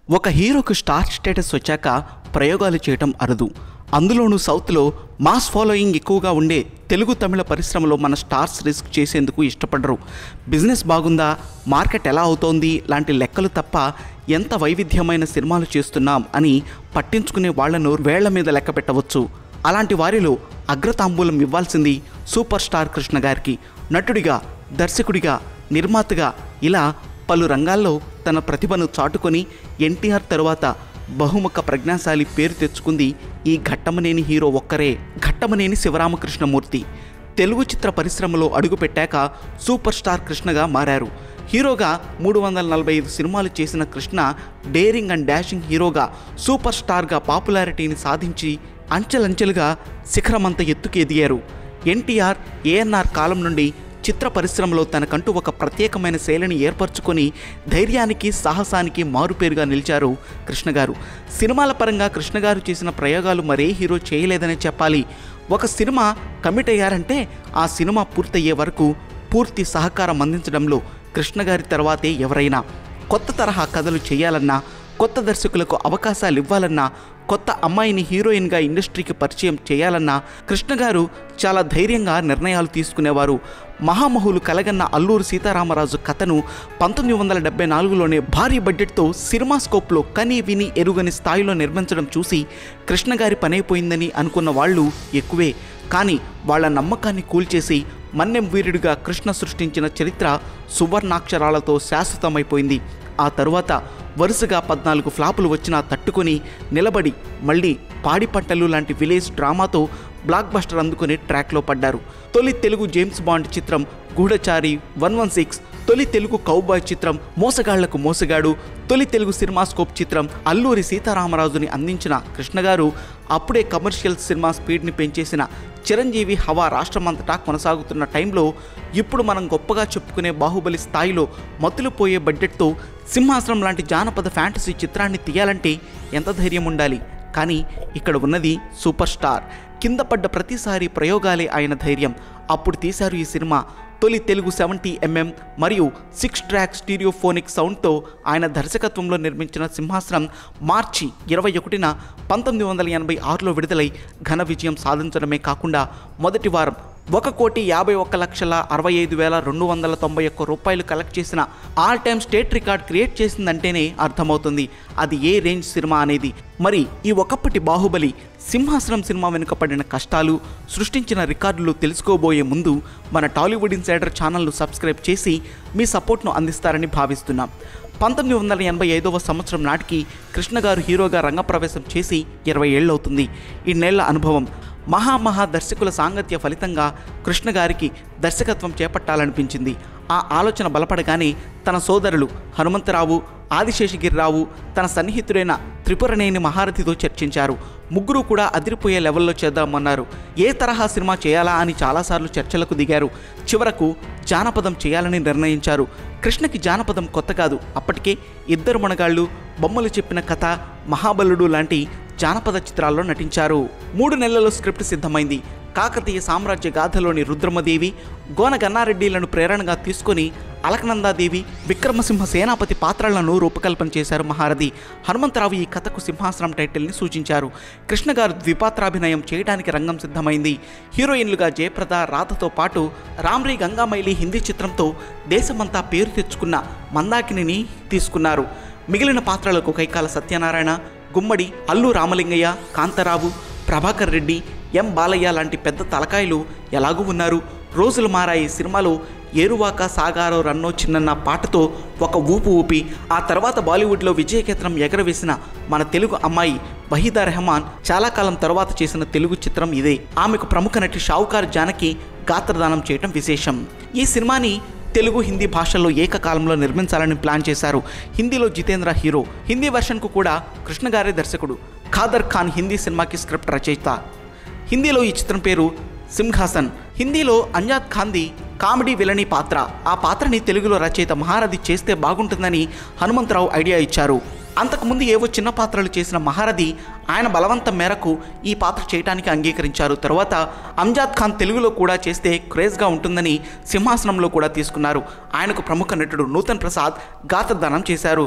ఒక హీరోకు star status వచ్చాక ప్రయోగాలు చేయటం అరుదు అందులోనూ సౌత్లో మాస్ ఫాలోయింగ్ ఎక్కువగా ఉండే తెలుగు తమిళ పరిశ్రమలో మన స్టార్స్ రిస్క్ చేసేందుకు ఇష్టపడరు బిజినెస్ బాగుందా మార్కెట్ ఎలా అవుతోంది లాంటి లెక్కలు తప్ప ఎంత వైవిధ్యమైన సినిమాలు చేస్తున్నాం అని పట్టించుకునే వాళ్లను వేళ్ల మీద లెక్క పెట్టవచ్చు అలాంటి వారిలో అగ్రతాంబూలం ఇవ్వాల్సింది సూపర్ స్టార్ కృష్ణ గారికి నటుడిగా దర్శకుడిగా నిర్మాతగా ఇలా పలు రంగాల్లో తన ప్రతిభను చాటుకొని ఎన్టీఆర్ తరువాత బహుముఖ ప్రజ్ఞాశాలి పేరు తెచ్చుకుంది ఈ ఘట్టమనేని హీరో ఒక్కరే ఘట్టమనేని శివరామకృష్ణమూర్తి తెలుగు చిత్ర పరిశ్రమలో అడుగుపెట్టాక సూపర్ స్టార్ కృష్ణగా మారారు హీరోగా మూడు వందల నలభై ఐదు సినిమాలు చేసిన కృష్ణ డేరింగ్ అండ్ డాషింగ్ హీరోగా సూపర్ స్టార్గా పాపులారిటీని సాధించి అంచెలంచెలుగా శిఖరమంత ఎత్తుకు ఎదిగారు ఎన్టీఆర్ ఏఎన్ఆర్ కాలం నుండి చిత్ర పరిశ్రమలో తనకంటూ ఒక ప్రత్యేకమైన శైలిని ఏర్పరచుకొని ధైర్యానికి సాహసానికి మారుపేరుగా నిలిచారు కృష్ణ గారు సినిమాల పరంగా కృష్ణ గారు చేసిన ప్రయోగాలు మరే హీరో చేయలేదనే చెప్పాలి ఒక సినిమా కమిట్ అయ్యారంటే ఆ సినిమా పూర్తయ్యే వరకు పూర్తి సహకారం అందించడంలో కృష్ణ గారి తర్వాతే ఎవరైనా కొత్త తరహా కథలు చేయాలన్నా కొత్త దర్శకులకు అవకాశాలు ఇవ్వాలన్నా కొత్త అమ్మాయిని హీరోయిన్గా ఇండస్ట్రీకి పరిచయం చేయాలన్నా కృష్ణ గారు చాలా ధైర్యంగా నిర్ణయాలు తీసుకునేవారు మహామహులు కలగన్న అల్లూరు సీతారామరాజు కథను పంతొమ్మిది వందల డెబ్బై నాలుగులోనే భారీ బడ్జెట్తో సినిమా స్కోప్లో కని విని ఎరుగని స్థాయిలో నిర్మించడం చూసి కృష్ణ గారి పనైపోయిందని అనుకున్న వాళ్ళు ఎక్కువే కానీ వాళ్ళ నమ్మకాన్ని కూల్చేసి మన్నెం వీరుడిగా కృష్ణ సృష్టించిన చరిత్ర సువర్ణాక్షరాలతో శాశ్వతమైపోయింది ఆ తరువాత వరుసగా పద్నాలుగు ఫ్లాపులు వచ్చినా తట్టుకొని నిలబడి మళ్ళీ పాడి పంటలు లాంటి విలేజ్ డ్రామాతో బ్లాక్ బస్టర్ అందుకుని ట్రాక్లో పడ్డారు తొలి తెలుగు జేమ్స్ బాండ్ చిత్రం గూఢచారి వన్ వన్ సిక్స్ తొలి తెలుగు కౌబాయ్ చిత్రం మోసగాళ్లకు మోసగాడు తొలి తెలుగు సినిమాస్కోప్ చిత్రం అల్లూరి సీతారామరాజుని అందించిన కృష్ణగారు అప్పుడే కమర్షియల్ సినిమా స్పీడ్ని పెంచేసిన చిరంజీవి హవా రాష్ట్రమంతటా కొనసాగుతున్న టైంలో ఇప్పుడు మనం గొప్పగా చెప్పుకునే బాహుబలి స్థాయిలో మత్తులుపోయే బడ్జెట్తో సింహాసనం లాంటి జానపద ఫ్యాంటసీ చిత్రాన్ని తీయాలంటే ఎంత ధైర్యం ఉండాలి కానీ ఇక్కడ ఉన్నది సూపర్ స్టార్ కింద పడ్డ ప్రతిసారి ప్రయోగాలే ఆయన ధైర్యం అప్పుడు తీశారు ఈ సినిమా తొలి Telugu seventy M M six track stereophonic సౌండ్తో ఆయన దర్శకత్వంలో నిర్మించిన సింహాసనం మార్చి ఇరవై ఒకటిన పంతొమ్మిది వందల ఎనభై ఆరులో విడుదలై ఘన విజయం సాధించడమే కాకుండా మొదటి వారం ఒక కోటి యాభై ఒక్క లక్షల అరవై ఐదు వేల రెండు వందల తొంభై ఒక్క రూపాయలు కలెక్ట్ చేసిన all time state record create చేసిందంటేనే అర్థమవుతుంది అది ఏ రేంజ్ సినిమా అనేది మరి ఈ ఒకప్పటి బాహుబలి సింహాసనం సినిమా వెనుక పడిన కష్టాలు సృష్టించిన రికార్డులు తెలుసుకోబోయే ముందు మన టాలీవుడ్ ఇన్సైడర్ ఛానల్ను సబ్స్క్రైబ్ చేసి మీ సపోర్ట్ను అందిస్తారని భావిస్తున్నాం పంతొమ్మిది వందల ఎనభై ఐదవ సంవత్సరం నాటికి కృష్ణ గారు హీరోగా రంగప్రవేశం చేసి ఇరవై ఏళ్ళవుతుంది ఇన్నేళ్ల అనుభవం మహామహా దర్శకుల సాంగత్య ఫలితంగా కృష్ణ గారికి దర్శకత్వం చేపట్టాలనిపించింది ఆ ఆలోచన బలపడగానే తన సోదరులు హనుమంతరావు ఆదిశేషగిరిరావు తన సన్నిహితుడైన త్రిపురనేని మహారథితో చర్చించారు ముగ్గురు కూడా అదిరిపోయే లెవెల్లో చేద్దామన్నారు ఏ తరహా సినిమా చేయాలా అని చాలాసార్లు చర్చలకు దిగారు చివరకు జానపదం చేయాలని నిర్ణయించారు కృష్ణకి జానపదం కొత్త కాదు అప్పటికే ఇద్దరు మనగాళ్ళు బొమ్మలు చెప్పిన కథ మహాబలుడు లాంటి జానపద చిత్రాల్లో నటించారు మూడు నెలల్లో స్క్రిప్ట్ సిద్ధమైంది కాకతీయ సామ్రాజ్య గాథలోని రుద్రమదేవి గోన గన్నారెడ్డిలను ప్రేరణగా తీసుకొని అలకనందాదేవి విక్రమసింహ సేనాపతి పాత్రలను రూపకల్పన చేశారు మహారథి హనుమంతరావు ఈ కథకు సింహాసనం టైటిల్ని సూచించారు కృష్ణ గారు ద్విపాత్రాభినయం చేయడానికి రంగం సిద్ధమైంది హీరోయిన్లుగా జయప్రద రాధతో పాటు రామ్రీ గంగామైలి హిందీ చిత్రంతో దేశమంతా పేరు తెచ్చుకున్న మందాకిని తీసుకున్నారు మిగిలిన పాత్రలకు కైకాల సత్యనారాయణ గుమ్మడి అల్లు రామలింగయ్య కాంతారావు ప్రభాకర్ రెడ్డి ఎం బాలయ్య లాంటి పెద్ద తలకాయలు ఎలాగూ ఉన్నారు రోజులు మారాయి సినిమాలో ఏరువాక సాగారో రన్నో చిన్నన్న పాటతో ఒక ఊపు ఊపి ఆ తర్వాత బాలీవుడ్లో విజయకేతనం ఎగరవేసిన మన తెలుగు అమ్మాయి వహీదా రెహమాన్ చాలా కాలం తర్వాత చేసిన తెలుగు చిత్రం ఇదే ఆమెకు ప్రముఖ నటి షావుకార్ జానకి గాత్రదానం చేయటం విశేషం ఈ సినిమాని తెలుగు హిందీ భాషల్లో ఏకకాలంలో నిర్మించాలని ప్లాన్ చేశారు హిందీలో జితేంద్ర హీరో హిందీ వెర్షన్కు కూడా కృష్ణ గారే దర్శకుడు ఖాదర్ ఖాన్ హిందీ సినిమాకి స్క్రిప్ట్ రచయిత హిందీలో ఈ చిత్రం పేరు సింహాసన్ హిందీలో అంజాద్ ఖాన్ది కామెడీ విలనీ పాత్ర ఆ పాత్రని తెలుగులో రచయిత మహారథి చేస్తే బాగుంటుందని హనుమంతరావు ఐడియా ఇచ్చారు అంతకుముందు ఏవో చిన్న పాత్రలు చేసిన మహారథి ఆయన బలవంతం మేరకు ఈ పాత్ర చేయడానికి అంగీకరించారు తర్వాత అంజాద్ ఖాన్ తెలుగులో కూడా చేస్తే క్రేజ్గా ఉంటుందని సింహాసనంలో కూడా తీసుకున్నారు ఆయనకు ప్రముఖ నటుడు నూతన్ ప్రసాద్ గాత్రదానం చేశారు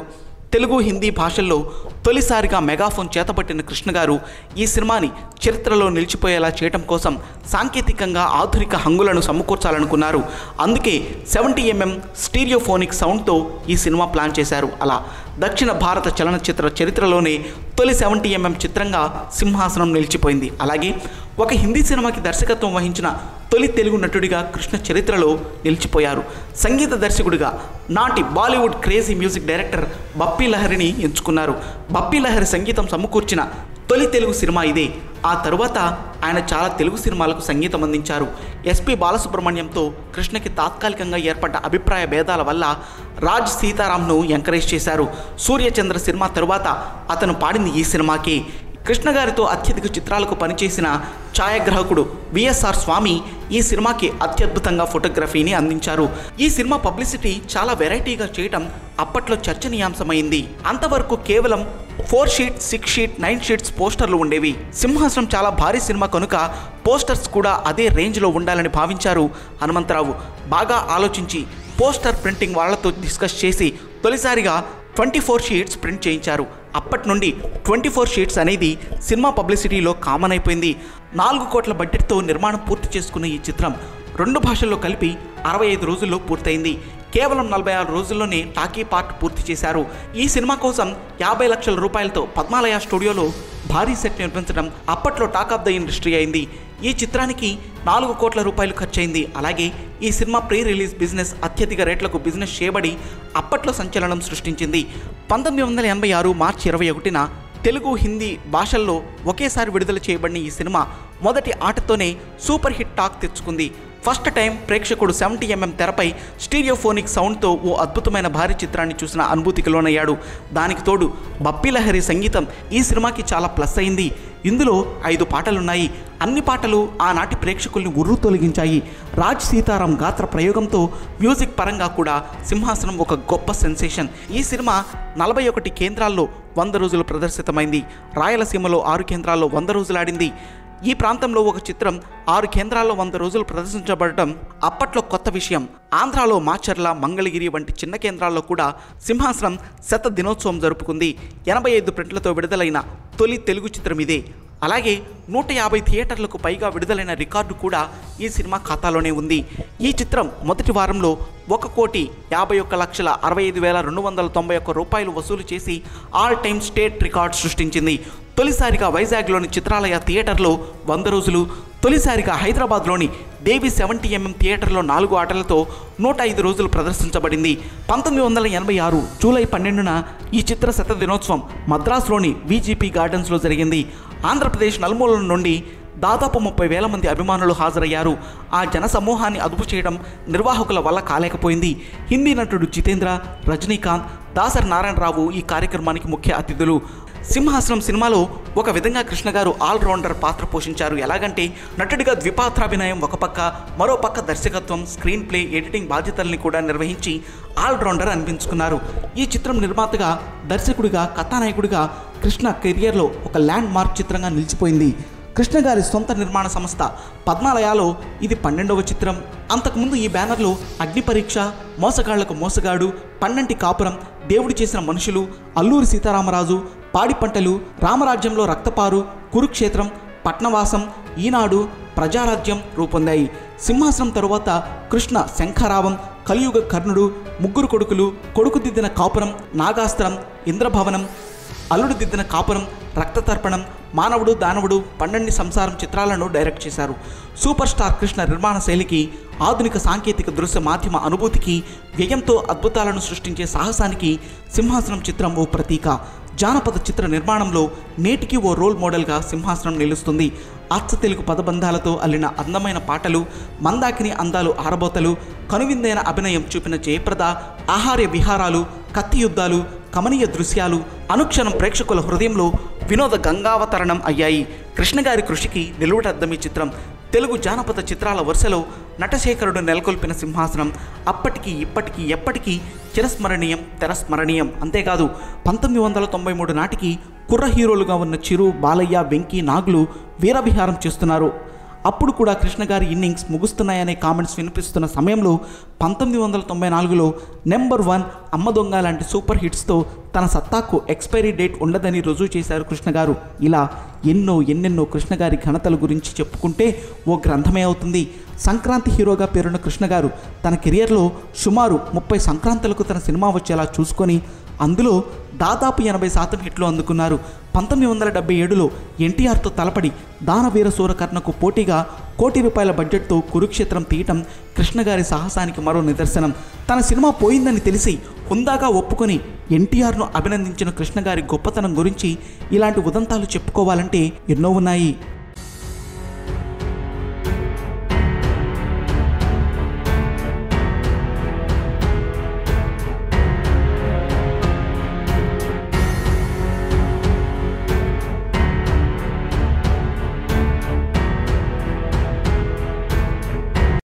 తెలుగు హిందీ భాషల్లో తొలిసారిగా మెగాఫోన్ చేతపట్టిన కృష్ణ గారు ఈ సినిమాని చరిత్రలో నిలిచిపోయేలా చేయటం కోసం సాంకేతికంగా ఆధునిక హంగులను సమకూర్చాలనుకున్నారు అందుకే సెవెంటీ ఎంఎం స్టీరియోఫోనిక్ సౌండ్తో ఈ సినిమా ప్లాన్ చేశారు అలా దక్షిణ భారత చలనచిత్ర చరిత్రలోనే తొలి సెవెంటీ ఎంఎం చిత్రంగా సింహాసనం నిలిచిపోయింది అలాగే ఒక హిందీ సినిమాకి దర్శకత్వం వహించిన తొలి తెలుగు నటుడిగా కృష్ణ చరిత్రలో నిలిచిపోయారు సంగీత దర్శకుడిగా నాటి Bollywood crazy music director Bappi లహరిని ఎంచుకున్నారు బప్పీ లహరి సంగీతం సమకూర్చిన తొలి తెలుగు సినిమా ఇదే ఆ తరువాత ఆయన చాలా తెలుగు సినిమాలకు సంగీతం అందించారు ఎస్పి బాలసుబ్రహ్మణ్యంతో కృష్ణకి తాత్కాలికంగా ఏర్పడ్డ అభిప్రాయ భేదాల వల్ల రాజ్ సీతారాంను ఎంకరేజ్ చేశారు సూర్యచంద్ర సినిమా తరువాత అతను పాడింది ఈ సినిమాకి కృష్ణ గారితో అత్యధిక చిత్రాలకు పనిచేసిన ఛాయాగ్రాహకుడు విఎస్ఆర్ స్వామి ఈ సినిమాకి అత్యద్భుతంగా ఫోటోగ్రఫీని అందించారు ఈ సినిమా పబ్లిసిటీ చాలా వెరైటీగా చేయటం అప్పట్లో చర్చనీయాంశమైంది అంతవరకు కేవలం four sheet six sheet nine sheets పోస్టర్లు ఉండేవి సింహాసనం చాలా భారీ సినిమా కనుక పోస్టర్స్ కూడా అదే రేంజ్లో ఉండాలని భావించారు హనుమంతరావు బాగా ఆలోచించి పోస్టర్ ప్రింటింగ్ వాళ్ళతో డిస్కస్ చేసి తొలిసారిగా ట్వంటీ ఫోర్ షీట్స్ ప్రింట్ చేయించారు అప్పటి నుండి ట్వంటీ ఫోర్ షీట్స్ అనేది సినిమా పబ్లిసిటీలో కామన్ అయిపోయింది నాలుగు కోట్ల బడ్జెట్తో నిర్మాణం పూర్తి చేసుకున్న ఈ చిత్రం రెండు భాషల్లో కలిపి అరవై ఐదు రోజుల్లో పూర్తయింది కేవలం నలభై ఆరు రోజుల్లోనే టాకీ పార్ట్ పూర్తి చేశారు ఈ సినిమా కోసం యాభై లక్షల రూపాయలతో పద్మాలయ స్టూడియోలో భారీ సెట్ నిర్మించడం అప్పట్లో టాక్ ఆఫ్ ద ఇండస్ట్రీ అయింది ఈ చిత్రానికి నాలుగు కోట్ల రూపాయలు ఖర్చయింది అలాగే ఈ సినిమా ప్రీ రిలీజ్ బిజినెస్ అత్యధిక రేట్లకు బిజినెస్ చేయబడి అప్పట్లో సంచలనం సృష్టించింది పంతొమ్మిది వందల ఎనభై ఆరు మార్చి ఇరవై ఒకటిన తెలుగు హిందీ భాషల్లో ఒకేసారి విడుదల చేయబడిన ఈ సినిమా మొదటి ఆటతోనే సూపర్ హిట్ టాక్ తెచ్చుకుంది ఫస్ట్ టైం ప్రేక్షకుడు సెవెంటీ ఎంఎం తెరపై స్టీరియోఫోనిక్ సౌండ్తో ఓ అద్భుతమైన భారీ చిత్రాన్ని చూసిన అనుభూతికి లోనయ్యాడు దానికి తోడు బప్పీ లహరి సంగీతం ఈ సినిమాకి చాలా ప్లస్ అయింది ఇందులో ఐదు పాటలున్నాయి అన్ని పాటలు ఆనాటి ప్రేక్షకుల్ని ఉర్రు తొలగించాయి రాజ్ సీతారాం గాత్ర ప్రయోగంతో మ్యూజిక్ పరంగా కూడా సింహాసనం ఒక గొప్ప సెన్సేషన్ ఈ సినిమా నలభై ఒకటి కేంద్రాల్లో వంద రోజులు ప్రదర్శితమైంది రాయలసీమలో ఆరు కేంద్రాల్లో వంద రోజులు ఆడింది ఈ ప్రాంతంలో ఒక చిత్రం ఆరు కేంద్రాల్లో వంద రోజులు ప్రదర్శించబడటం అప్పట్లో కొత్త విషయం ఆంధ్రాలో మాచర్ల మంగళగిరి వంటి చిన్న కేంద్రాల్లో కూడా సింహాసనం శత దినోత్సవం జరుపుకుంది ఎనభై ఐదు ప్రింట్లతో విడుదలైన తొలి తెలుగు చిత్రం ఇదే అలాగే నూట యాభై థియేటర్లకు పైగా విడుదలైన రికార్డు కూడా ఈ సినిమా ఖాతాలోనే ఉంది ఈ చిత్రం మొదటి వారంలో ఒక కోటి యాభై ఒక్క లక్షల అరవై ఐదు వేల రెండు వందల తొంభై ఒక్క రూపాయలు వసూలు చేసి ఆల్ టైమ్ స్టేట్ రికార్డ్ సృష్టించింది తొలిసారిగా వైజాగ్లోని చిత్రాలయ థియేటర్లో వంద రోజులు తొలిసారిగా హైదరాబాద్లోని దేవి సెవెంటీ ఎంఎం థియేటర్లో నాలుగు ఆటలతో నూట ఐదు రోజులు ప్రదర్శించబడింది పంతొమ్మిది వందల ఎనభై ఆరు జూలై పన్నెండున ఈ చిత్ర శత దినోత్సవం మద్రాసులోని విజిపి గార్డెన్స్లో జరిగింది ఆంధ్రప్రదేశ్ నలుమూలల నుండి దాదాపు ముప్పై వేల మంది అభిమానులు హాజరయ్యారు ఆ జన సమూహాన్ని అదుపు చేయడం నిర్వాహకుల వల్ల కాలేకపోయింది హిందీ నటుడు జితేంద్ర రజనీకాంత్ దాసరి నారాయణరావు ఈ కార్యక్రమానికి ముఖ్య అతిథులు సింహాసనం సినిమాలో ఒక విధంగా కృష్ణ గారు ఆల్రౌండర్ పాత్ర పోషించారు ఎలాగంటే నటుడిగా ద్విపాత్రాభినయం ఒక పక్క మరో పక్క దర్శకత్వం స్క్రీన్ ప్లే ఎడిటింగ్ బాధ్యతల్ని కూడా నిర్వహించి ఆల్రౌండర్ అనిపించుకున్నారు ఈ చిత్రం నిర్మాతగా దర్శకుడిగా కథానాయకుడిగా కృష్ణ కెరియర్లో ఒక ల్యాండ్ మార్క్ చిత్రంగా నిలిచిపోయింది కృష్ణ గారి సొంత నిర్మాణ సంస్థ పద్మాలయాలో ఇది పన్నెండవ చిత్రం అంతకుముందు ఈ బ్యానర్లో అగ్ని పరీక్ష మోసగాళ్లకు మోసగాడు పన్నంటి కాపురం దేవుడు చేసిన మనుషులు అల్లూరి సీతారామరాజు పాడి పంటలు రామరాజ్యంలో రక్తపారు కురుక్షేత్రం పట్నవాసం ఈనాడు ప్రజారాజ్యం రూపొందాయి సింహాసనం తరువాత కృష్ణ శంఖారావం కలియుగ కర్ణుడు ముగ్గురు కొడుకులు కొడుకు దిద్దిన కాపురం నాగాస్త్రం ఇంద్రభవనం అల్లుడు దిద్దిన కాపురం రక్తతర్పణం మానవుడు దానవుడు పన్నెండు సంసారం చిత్రాలను డైరెక్ట్ చేశారు సూపర్ స్టార్ కృష్ణ నిర్మాణ శైలికి ఆధునిక సాంకేతిక దృశ్య మాధ్యమ అనుభూతికి వ్యయంతో అద్భుతాలను సృష్టించే సాహసానికి సింహాసనం చిత్రం ఓ ప్రతీక జానపద చిత్ర నిర్మాణంలో నేటికి ఓ రోల్ మోడల్గా సింహాసనం నిలుస్తుంది అచ్చ తెలుగు పదబంధాలతో అల్లిన అందమైన పాటలు మందాకిని అందాలు ఆరబోతలు కనువిందైన అభినయం చూపిన జయప్రద ఆహార్య విహారాలు కత్తి యుద్ధాలు కమనీయ దృశ్యాలు అనుక్షణం ప్రేక్షకుల హృదయంలో వినోద గంగావతరణం అయ్యాయి కృష్ణగారి కృషికి నిలువటద్దం ఈ చిత్రం తెలుగు జానపద చిత్రాల వరుసలో నటశేఖరుడు నెలకొల్పిన సింహాసనం అప్పటికి ఇప్పటికీ ఎప్పటికీ చిరస్మరణీయం తెరస్మరణీయం అంతేకాదు పంతొమ్మిది వందల తొంభై మూడు నాటికి కుర్ర హీరోలుగా ఉన్న చిరు బాలయ్య వెంకీ నాగులు వీరవిహారం చేస్తున్నారు అప్పుడు కూడా కృష్ణ గారి ఇన్నింగ్స్ ముగుస్తున్నాయనే కామెంట్స్ వినిపిస్తున్న సమయంలో పంతొమ్మిది వందల తొంభై నాలుగులో నెంబర్ వన్ అమ్మ దొంగ లాంటి సూపర్ హిట్స్తో తన సత్తాకు ఎక్స్పైరీ డేట్ ఉండదని రుజువు చేశారు కృష్ణ గారు ఇలా ఎన్నో ఎన్నెన్నో కృష్ణ గారి ఘనతల గురించి చెప్పుకుంటే ఓ గ్రంథమే అవుతుంది సంక్రాంతి హీరోగా పేరున్న కృష్ణ గారు తన కెరియర్లో సుమారు ముప్పై సంక్రాంతులకు తన సినిమా వచ్చేలా చూసుకొని అందులో దాదాపు ఎనభై శాతం హిట్లు అందుకున్నారు పంతొమ్మిది వందల డెబ్బై ఏడులో ఎన్టీఆర్తో తలపడి దానవీర సూరకర్ణకు పోటీగా కోటి రూపాయల బడ్జెట్తో కురుక్షేత్రం తీయటం కృష్ణ గారి సాహసానికి మరో నిదర్శనం తన సినిమా పోయిందని తెలిసి హుందాగా ఒప్పుకొని ఎన్టీఆర్ను అభినందించిన కృష్ణ గారి గొప్పతనం గురించి ఇలాంటి ఉదంతాలు చెప్పుకోవాలంటే ఎన్నో ఉన్నాయి